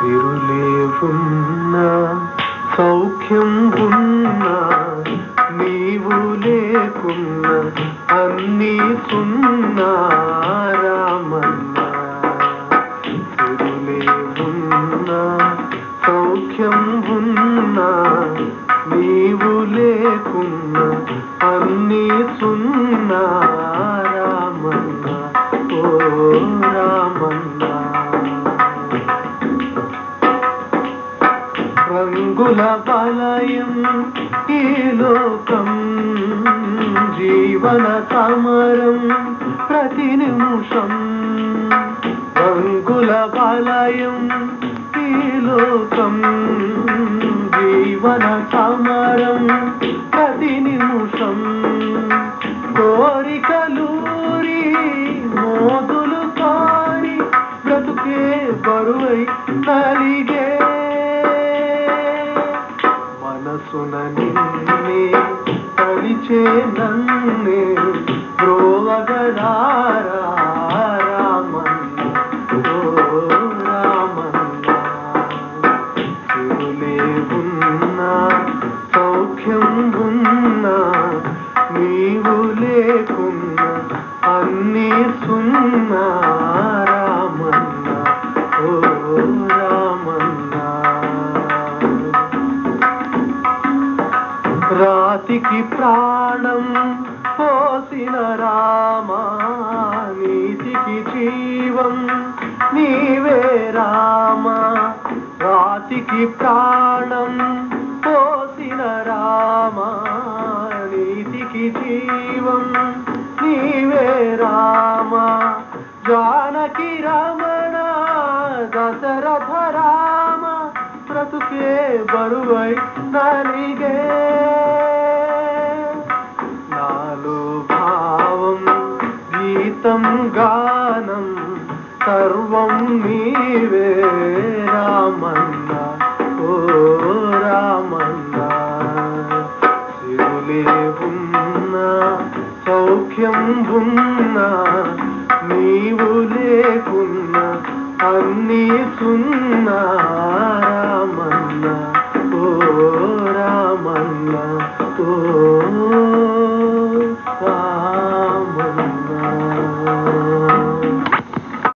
సిరులేవున్నా సౌఖ్యం ఉన్నా నీవు లేకున్నా అన్నీ సున్నా రామన్నా సిరులేవున్నా సౌఖ్యం ఉన్నా నీవు లేకున్నా అన్నీ సున్నా రామన్నా ఓ రామన్నా రంగుల వలయం ఈ లోకం జీవన సమరం ప్రతి నిమిషం రంగుల వలయం ఈ లోకం జీవన సమరం ప్రతి నిమిషం కోరికలూరి మోదులు కాని బ్రతుకే బరువై నలిగే మనసున నిన్నే తలిచే నన్నే బ్రోవగరారా రామన్న ఓ రామన్న తిరులే ఉన్నా సౌఖ్యం ఉన్నా నీవు లేకున్నా అన్నీ సున్నా రామన్న ఓ రామన్న రాతికి ప్రాణం పోసిన రామా నీతికి జీవం నీవే రామా రాతికి ప్రాణం పోసిన రామా నీతికి జీవం నీవే రామా జానకి రమణ దశరథ రామ బ్రతుకే బరువై నలిగే నాలో భావం గీతం గానం సర్వం నీవే రామన్న ఓ రామన్న సిరులే ఉన్నా సౌఖ్యం ఉన్నా నీవు లేకున్నా అన్నీ సున్నా